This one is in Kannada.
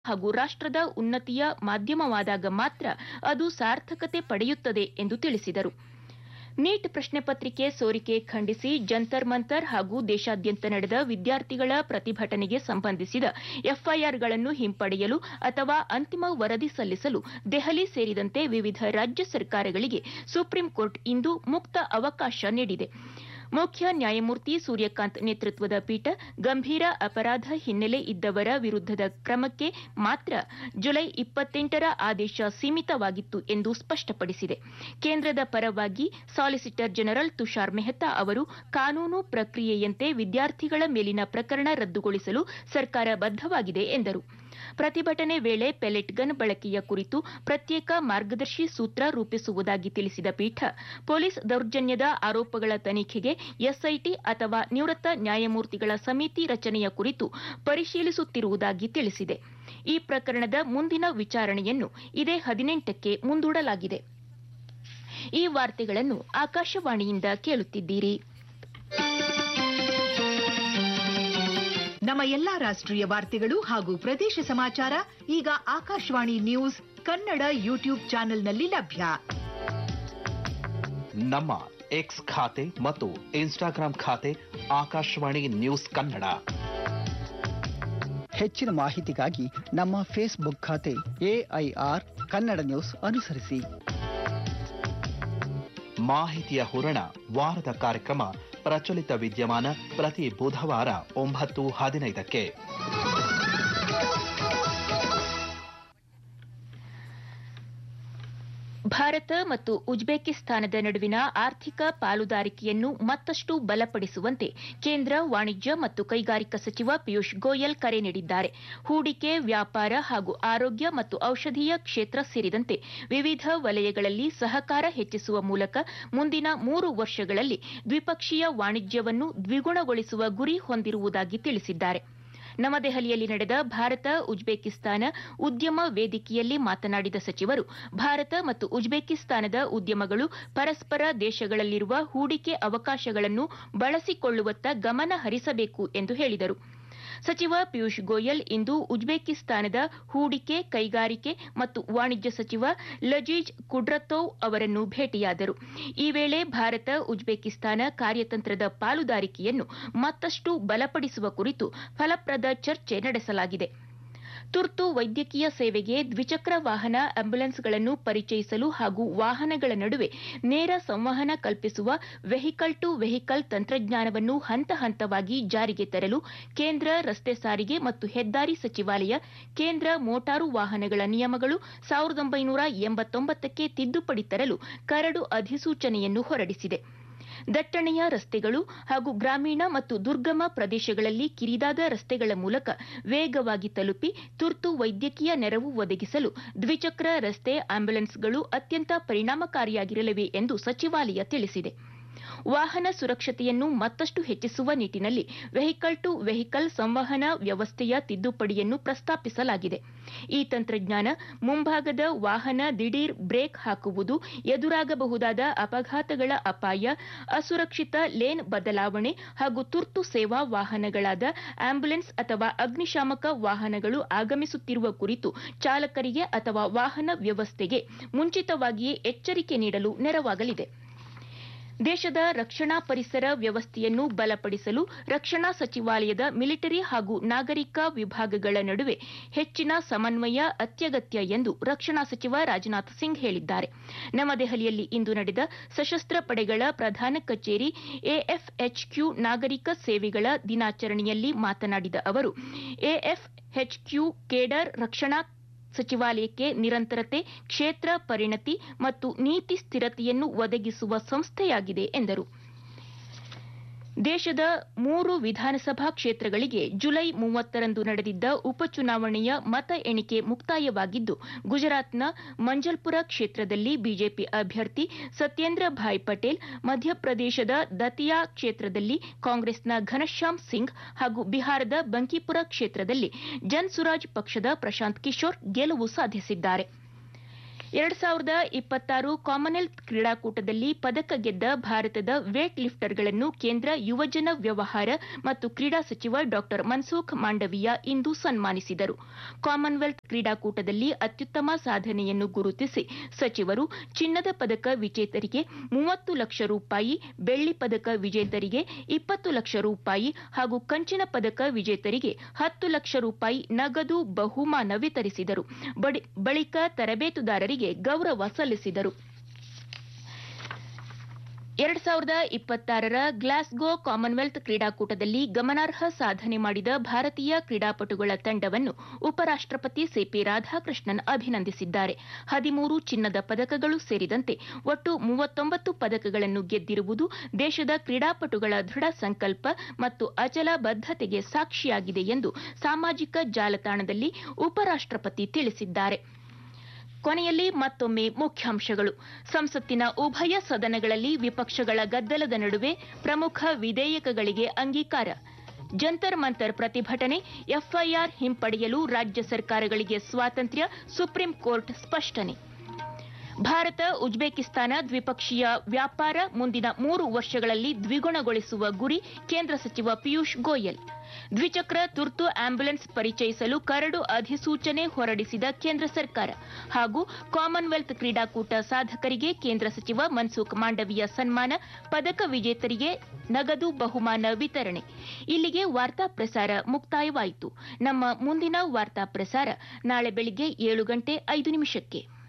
ಹಾಗೂ ರಾಷ್ಟ್ರದ ಉನ್ನತಿಯ ಮಾಧ್ಯಮವಾದಾಗ ಮಾತ್ರ ಅದು ಸಾರ್ಥಕತೆ ಪಡೆಯುತ್ತದೆ ಎಂದು ತಿಳಿಸಿದರು ನೀಟ್ ಪ್ರಶ್ನೆ ಪತ್ರಿಕೆ ಸೋರಿಕೆ ಖಂಡಿಸಿ ಜಂತರ್ ಮಂತರ್ ಹಾಗೂ ದೇಶಾದ್ಯಂತ ನಡೆದ ವಿದ್ಯಾರ್ಥಿಗಳ ಪ್ರತಿಭಟನೆಗೆ ಸಂಬಂಧಿಸಿದ ಎಫ್ಐಆರ್ಗಳನ್ನು ಹಿಂಪಡೆಯಲು ಅಥವಾ ಅಂತಿಮ ವರದಿ ಸಲ್ಲಿಸಲು ದೆಹಲಿ ಸೇರಿದಂತೆ ವಿವಿಧ ರಾಜ್ಯ ಸರ್ಕಾರಗಳಿಗೆ ಸುಪ್ರೀಂ ಕೋರ್ಟ್ ಇಂದು ಮುಕ್ತ ಅವಕಾಶ ನೀಡಿದೆ ಮುಖ್ಯ ನ್ಯಾಯಮೂರ್ತಿ ಸೂರ್ಯಕಾಂತ್ ನೇತೃತ್ವದ ಪೀಠ ಗಂಭೀರ ಅಪರಾಧ ಹಿನ್ನೆಲೆ ಇದ್ದವರ ವಿರುದ್ದದ ಕ್ರಮಕ್ಕೆ ಮಾತ್ರ ಜುಲೈ ಇಪ್ಪತ್ತೆಂಟರ ಆದೇಶ ಸೀಮಿತವಾಗಿತ್ತು ಎಂದು ಸ್ಪಷ್ಟಪಡಿಸಿದೆ ಕೇಂದ್ರದ ಪರವಾಗಿ ಸಾಲಿಸಿಟರ್ ಜನರಲ್ ತುಷಾರ್ ಮೆಹ್ತಾ ಅವರು ಕಾನೂನು ಪ್ರಕ್ರಿಯೆಯಂತೆ ವಿದ್ಯಾರ್ಥಿಗಳ ಮೇಲಿನ ಪ್ರಕರಣ ರದ್ದುಗೊಳಿಸಲು ಸರ್ಕಾರ ಬದ್ದವಾಗಿದೆ ಎಂದರು ಪ್ರತಿಭಟನೆ ವೇಳೆ ಪೆಲೆಟ್ ಗನ್ ಬಳಕೆಯ ಕುರಿತು ಪ್ರತ್ಯೇಕ ಮಾರ್ಗದರ್ಶಿ ಸೂತ್ರ ರೂಪಿಸುವುದಾಗಿ ತಿಳಿಸಿದ ಪೀಠ ಪೊಲೀಸ್ ದೌರ್ಜನ್ಯದ ಆರೋಪಗಳ ತನಿಖೆಗೆ ಎಸ್ಐಟಿ ಅಥವಾ ನಿವೃತ್ತ ನ್ಯಾಯಮೂರ್ತಿಗಳ ಸಮಿತಿ ರಚನೆಯ ಕುರಿತು ಪರಿಶೀಲಿಸುತ್ತಿರುವುದಾಗಿ ತಿಳಿಸಿದೆ ಈ ಪ್ರಕರಣದ ಮುಂದಿನ ವಿಚಾರಣೆಯನ್ನು ಇದೇ ಹದಿನೆಂಟಕ್ಕೆ ಮುಂದೂಡಲಾಗಿದೆ ಈ ವಾರ್ತೆಗಳನ್ನು ಆಕಾಶವಾಣಿಯಿಂದ ಕೇಳುತ್ತಿದ್ದೀರಿ ನಮ್ಮ ಎಲ್ಲಾ ರಾಷ್ಟ್ರೀಯ ವಾರ್ತೆಗಳು ಹಾಗೂ ಪ್ರದೇಶ ಸಮಾಚಾರ ಈಗ ಆಕಾಶವಾಣಿ ನ್ಯೂಸ್ ಕನ್ನಡ ಯೂಟ್ಯೂಬ್ ಚಾನೆಲ್ನಲ್ಲಿ ಲಭ್ಯ ನಮ್ಮ ಎಕ್ಸ್ ಖಾತೆ ಮತ್ತು ಇನ್ಸ್ಟಾಗ್ರಾಂ ಖಾತೆ ಆಕಾಶವಾಣಿ ನ್ಯೂಸ್ ಕನ್ನಡ ಹೆಚ್ಚಿನ ಮಾಹಿತಿಗಾಗಿ ನಮ್ಮ ಫೇಸ್ಬುಕ್ ಖಾತೆ ಎಐಆರ್ ಕನ್ನಡ ನ್ಯೂಸ್ ಅನುಸರಿಸಿ ಮಾಹಿತಿಯ ಹೂರಣ ವಾರದ ಕಾರ್ಯಕ್ರಮ ಪ್ರಚಲಿತ ವಿದ್ಯಮಾನ ಪ್ರತಿ ಬುಧವಾರ ಒಂಬತ್ತು ಹದಿನೈದಕ್ಕೆ ಭಾರತ ಮತ್ತು ಉಜ್ಬೇಕಿಸ್ತಾನದ ನಡುವಿನ ಆರ್ಥಿಕ ಪಾಲುದಾರಿಕೆಯನ್ನು ಮತ್ತಷ್ಟು ಬಲಪಡಿಸುವಂತೆ ಕೇಂದ್ರ ವಾಣಿಜ್ಯ ಮತ್ತು ಕೈಗಾರಿಕಾ ಸಚಿವ ಪಿಯೂಷ್ ಗೋಯಲ್ ಕರೆ ನೀಡಿದ್ದಾರೆ ಹೂಡಿಕೆ ವ್ಯಾಪಾರ ಹಾಗೂ ಆರೋಗ್ಯ ಮತ್ತು ಔಷಧೀಯ ಕ್ಷೇತ್ರ ಸೇರಿದಂತೆ ವಿವಿಧ ವಲಯಗಳಲ್ಲಿ ಸಹಕಾರ ಹೆಚ್ಚಿಸುವ ಮೂಲಕ ಮುಂದಿನ ಮೂರು ವರ್ಷಗಳಲ್ಲಿ ದ್ವಿಪಕ್ಷೀಯ ವಾಣಿಜ್ಯವನ್ನು ದ್ವಿಗುಣಗೊಳಿಸುವ ಗುರಿ ಹೊಂದಿರುವುದಾಗಿ ತಿಳಿಸಿದ್ದಾರೆ ನವದೆಹಲಿಯಲ್ಲಿ ನಡೆದ ಭಾರತ ಉಜ್ಬೇಕಿಸ್ತಾನ ಉದ್ಯಮ ವೇದಿಕೆಯಲ್ಲಿ ಮಾತನಾಡಿದ ಸಚಿವರು ಭಾರತ ಮತ್ತು ಉಜ್ಬೇಕಿಸ್ತಾನದ ಉದ್ಯಮಗಳು ಪರಸ್ಪರ ದೇಶಗಳಲ್ಲಿರುವ ಹೂಡಿಕೆ ಅವಕಾಶಗಳನ್ನು ಬಳಸಿಕೊಳ್ಳುವತ್ತ ಗಮನ ಹರಿಸಬೇಕು ಎಂದು ಹೇಳಿದರು ಸಚಿವ ಪಿಯೂಷ್ ಗೋಯಲ್ ಇಂದು ಉಜ್ಬೇಕಿಸ್ತಾನದ ಹೂಡಿಕೆ ಕೈಗಾರಿಕೆ ಮತ್ತು ವಾಣಿಜ್ಯ ಸಚಿವ ಲಜೀಜ್ ಕುಡ್ರತೋವ್ ಅವರನ್ನು ಭೇಟಿಯಾದರು ಈ ವೇಳೆ ಭಾರತ ಉಜ್ಬೇಕಿಸ್ತಾನ ಕಾರ್ಯತಂತ್ರದ ಪಾಲುದಾರಿಕೆಯನ್ನು ಮತ್ತಷ್ಟು ಬಲಪಡಿಸುವ ಕುರಿತು ಫಲಪ್ರದ ಚರ್ಚೆ ನಡೆಸಲಾಗಿದೆ ತುರ್ತು ವೈದ್ಯಕೀಯ ಸೇವೆಗೆ ದ್ವಿಚಕ್ರ ವಾಹನ ಆಂಬ್ಯುಲೆನ್ಸ್ಗಳನ್ನು ಪರಿಚಯಿಸಲು ಹಾಗೂ ವಾಹನಗಳ ನಡುವೆ ನೇರ ಸಂವಹನ ಕಲ್ಪಿಸುವ ವೆಹಿಕಲ್ ಟು ವೆಹಿಕಲ್ ತಂತ್ರಜ್ಞಾನವನ್ನು ಹಂತ ಹಂತವಾಗಿ ಜಾರಿಗೆ ತರಲು ಕೇಂದ್ರ ರಸ್ತೆ ಸಾರಿಗೆ ಮತ್ತು ಹೆದ್ದಾರಿ ಸಚಿವಾಲಯ ಕೇಂದ್ರ ಮೋಟಾರು ವಾಹನಗಳ ನಿಯಮಗಳು ಸಾವಿರದ ಒಂಬೈನೂರ ಎಂಬತ್ತೊಂಬತ್ತಕ್ಕೆ ತಿದ್ದುಪಡಿ ತರಲು ಕರಡು ಅಧಿಸೂಚನೆಯನ್ನು ಹೊರಡಿಸಿದೆ ದಟ್ಟಣೆಯ ರಸ್ತೆಗಳು ಹಾಗೂ ಗ್ರಾಮೀಣ ಮತ್ತು ದುರ್ಗಮ ಪ್ರದೇಶಗಳಲ್ಲಿ ಕಿರಿದಾದ ರಸ್ತೆಗಳ ಮೂಲಕ ವೇಗವಾಗಿ ತಲುಪಿ ತುರ್ತು ವೈದ್ಯಕೀಯ ನೆರವು ಒದಗಿಸಲು ದ್ವಿಚಕ್ರ ರಸ್ತೆ ಆಂಬ್ಯುಲೆನ್ಸ್ಗಳು ಅತ್ಯಂತ ಪರಿಣಾಮಕಾರಿಯಾಗಿರಲಿವೆ ಎಂದು ಸಚಿವಾಲಯ ತಿಳಿಸಿದೆ ವಾಹನ ಸುರಕ್ಷತೆಯನ್ನು ಮತ್ತಷ್ಟು ಹೆಚ್ಚಿಸುವ ನಿಟ್ಟಿನಲ್ಲಿ ವೆಹಿಕಲ್ ಟು ವೆಹಿಕಲ್ ಸಂವಹನ ವ್ಯವಸ್ಥೆಯ ತಿದ್ದುಪಡಿಯನ್ನು ಪ್ರಸ್ತಾಪಿಸಲಾಗಿದೆ ಈ ತಂತ್ರಜ್ಞಾನ ಮುಂಭಾಗದ ವಾಹನ ದಿಢೀರ್ ಬ್ರೇಕ್ ಹಾಕುವುದು ಎದುರಾಗಬಹುದಾದ ಅಪಘಾತಗಳ ಅಪಾಯ ಅಸುರಕ್ಷಿತ ಲೇನ್ ಬದಲಾವಣೆ ಹಾಗೂ ತುರ್ತು ಸೇವಾ ವಾಹನಗಳಾದ ಆಂಬ್ಯುಲೆನ್ಸ್ ಅಥವಾ ಅಗ್ನಿಶಾಮಕ ವಾಹನಗಳು ಆಗಮಿಸುತ್ತಿರುವ ಕುರಿತು ಚಾಲಕರಿಗೆ ಅಥವಾ ವಾಹನ ವ್ಯವಸ್ಥೆಗೆ ಮುಂಚಿತವಾಗಿಯೇ ಎಚ್ಚರಿಕೆ ನೀಡಲು ನೆರವಾಗಲಿದೆ ದೇಶದ ರಕ್ಷಣಾ ಪರಿಸರ ವ್ಯವಸ್ಥೆಯನ್ನು ಬಲಪಡಿಸಲು ರಕ್ಷಣಾ ಸಚಿವಾಲಯದ ಮಿಲಿಟರಿ ಹಾಗೂ ನಾಗರಿಕ ವಿಭಾಗಗಳ ನಡುವೆ ಹೆಚ್ಚಿನ ಸಮನ್ವಯ ಅತ್ಯಗತ್ಯ ಎಂದು ರಕ್ಷಣಾ ಸಚಿವ ರಾಜನಾಥ್ ಸಿಂಗ್ ಹೇಳಿದ್ದಾರೆ ನವದೆಹಲಿಯಲ್ಲಿ ಇಂದು ನಡೆದ ಸಶಸ್ತ್ರ ಪಡೆಗಳ ಪ್ರಧಾನ ಕಚೇರಿ ಎಎಫ್ಎಚ್ಕ್ಯೂ ನಾಗರಿಕ ಸೇವೆಗಳ ದಿನಾಚರಣೆಯಲ್ಲಿ ಮಾತನಾಡಿದ ಅವರು ಎಎಫ್ಎಚ್ಕ್ಯೂ ಕೇಡರ್ ರಕ್ಷಣಾ ಸಚಿವಾಲಯಕ್ಕೆ ನಿರಂತರತೆ ಕ್ಷೇತ್ರ ಪರಿಣತಿ ಮತ್ತು ನೀತಿ ಸ್ಥಿರತೆಯನ್ನು ಒದಗಿಸುವ ಸಂಸ್ಥೆಯಾಗಿದೆ ಎಂದರು ದೇಶದ ಮೂರು ವಿಧಾನಸಭಾ ಕ್ಷೇತ್ರಗಳಿಗೆ ಜುಲೈ ಮೂವತ್ತರಂದು ನಡೆದಿದ್ದ ಉಪಚುನಾವಣೆಯ ಮತ ಎಣಿಕೆ ಮುಕ್ತಾಯವಾಗಿದ್ದು ಗುಜರಾತ್ನ ಮಂಜಲ್ಪುರ ಕ್ಷೇತ್ರದಲ್ಲಿ ಬಿಜೆಪಿ ಅಭ್ಯರ್ಥಿ ಸತ್ಯೇಂದ್ರ ಭಾಯ್ ಪಟೇಲ್ ಮಧ್ಯಪ್ರದೇಶದ ದತಿಯಾ ಕ್ಷೇತ್ರದಲ್ಲಿ ಕಾಂಗ್ರೆಸ್ನ ಘನಶ್ಯಾಮ್ ಸಿಂಗ್ ಹಾಗೂ ಬಿಹಾರದ ಬಂಕಿಪುರ ಕ್ಷೇತ್ರದಲ್ಲಿ ಜನ್ ಸುರಾಜ್ ಪಕ್ಷದ ಪ್ರಶಾಂತ್ ಕಿಶೋರ್ ಗೆಲುವು ಸಾಧಿಸಿದ್ದಾರೆ ಎರಡ್ ಸಾವಿರದ ಇಪ್ಪತ್ತಾರು ಕಾಮನ್ವೆಲ್ತ್ ಕ್ರೀಡಾಕೂಟದಲ್ಲಿ ಪದಕ ಗೆದ್ದ ಭಾರತದ ವೇಟ್ ಲಿಫ್ಟರ್ಗಳನ್ನು ಕೇಂದ್ರ ಯುವಜನ ವ್ಯವಹಾರ ಮತ್ತು ಕ್ರೀಡಾ ಸಚಿವ ಡಾ ಮನ್ಸುಖ್ ಮಾಂಡವೀಯ ಇಂದು ಸನ್ಮಾನಿಸಿದರು ಕಾಮನ್ವೆಲ್ತ್ ಕ್ರೀಡಾಕೂಟದಲ್ಲಿ ಅತ್ಯುತ್ತಮ ಸಾಧನೆಯನ್ನು ಗುರುತಿಸಿ ಸಚಿವರು ಚಿನ್ನದ ಪದಕ ವಿಜೇತರಿಗೆ ಮೂವತ್ತು ಲಕ್ಷ ರೂಪಾಯಿ ಬೆಳ್ಳಿ ಪದಕ ವಿಜೇತರಿಗೆ ಇಪ್ಪತ್ತು ಲಕ್ಷ ರೂಪಾಯಿ ಹಾಗೂ ಕಂಚಿನ ಪದಕ ವಿಜೇತರಿಗೆ ಹತ್ತು ಲಕ್ಷ ರೂಪಾಯಿ ನಗದು ಬಹುಮಾನ ವಿತರಿಸಿದರು ಬಳಿಕ ತರಬೇತುದಾರರಿಗೆ ಗೌರವ ಸಲ್ಲಿಸಿದರು ಎರಡ್ ಸಾವಿರದ ಇಪ್ಪತ್ತಾರರ ಗ್ಲಾಸ್ಗೋ ಕಾಮನ್ವೆಲ್ತ್ ಕ್ರೀಡಾಕೂಟದಲ್ಲಿ ಗಮನಾರ್ಹ ಸಾಧನೆ ಮಾಡಿದ ಭಾರತೀಯ ಕ್ರೀಡಾಪಟುಗಳ ತಂಡವನ್ನು ಉಪರಾಷ್ಟಪತಿ ಸಿಪಿ ರಾಧಾಕೃಷ್ಣನ್ ಅಭಿನಂದಿಸಿದ್ದಾರೆ ಹದಿಮೂರು ಚಿನ್ನದ ಪದಕಗಳು ಸೇರಿದಂತೆ ಒಟ್ಟು ಮೂವತ್ತೊಂಬತ್ತು ಪದಕಗಳನ್ನು ಗೆದ್ದಿರುವುದು ದೇಶದ ಕ್ರೀಡಾಪಟುಗಳ ದೃಢ ಸಂಕಲ್ಪ ಮತ್ತು ಅಚಲ ಬದ್ದತೆಗೆ ಸಾಕ್ಷಿಯಾಗಿದೆ ಎಂದು ಸಾಮಾಜಿಕ ಜಾಲತಾಣದಲ್ಲಿ ಉಪರಾಷ್ಟಪತಿ ತಿಳಿಸಿದ್ದಾರೆ ಕೊನೆಯಲ್ಲಿ ಮತ್ತೊಮ್ಮೆ ಮುಖ್ಯಾಂಶಗಳು ಸಂಸತ್ತಿನ ಉಭಯ ಸದನಗಳಲ್ಲಿ ವಿಪಕ್ಷಗಳ ಗದ್ದಲದ ನಡುವೆ ಪ್ರಮುಖ ವಿಧೇಯಕಗಳಿಗೆ ಅಂಗೀಕಾರ ಜಂತರ್ ಮಂತರ್ ಪ್ರತಿಭಟನೆ ಎಫ್ಐಆರ್ ಹಿಂಪಡೆಯಲು ರಾಜ್ಯ ಸರ್ಕಾರಗಳಿಗೆ ಸ್ವಾತಂತ್ರ್ಯ ಸುಪ್ರೀಂ ಕೋರ್ಟ್ ಸ್ಪಷ್ಟನೆ ಭಾರತ ಉಜ್ಬೇಕಿಸ್ತಾನ ದ್ವಿಪಕ್ಷೀಯ ವ್ಯಾಪಾರ ಮುಂದಿನ ಮೂರು ವರ್ಷಗಳಲ್ಲಿ ದ್ವಿಗುಣಗೊಳಿಸುವ ಗುರಿ ಕೇಂದ್ರ ಸಚಿವ ಪಿಯೂಷ್ ಗೋಯಲ್ ದ್ವಿಚಕ್ರ ತುರ್ತು ಆಂಬ್ಯುಲೆನ್ಸ್ ಪರಿಚಯಿಸಲು ಕರಡು ಅಧಿಸೂಚನೆ ಹೊರಡಿಸಿದ ಕೇಂದ್ರ ಸರ್ಕಾರ ಹಾಗೂ ಕಾಮನ್ವೆಲ್ತ್ ಕ್ರೀಡಾಕೂಟ ಸಾಧಕರಿಗೆ ಕೇಂದ್ರ ಸಚಿವ ಮನ್ಸುಖ್ ಮಾಂಡವೀಯ ಸನ್ಮಾನ ಪದಕ ವಿಜೇತರಿಗೆ ನಗದು ಬಹುಮಾನ ವಿತರಣೆ ಇಲ್ಲಿಗೆ ವಾರ್ತಾ ಪ್ರಸಾರ ಮುಕ್ತಾಯವಾಯಿತು ನಮ್ಮ ಮುಂದಿನ ವಾರ್ತಾ ಪ್ರಸಾರ ನಾಳೆ ಬೆಳಿಗ್ಗೆ ಏಳು ಗಂಟೆ ಐದು ನಿಮಿಷಕ್ಕೆ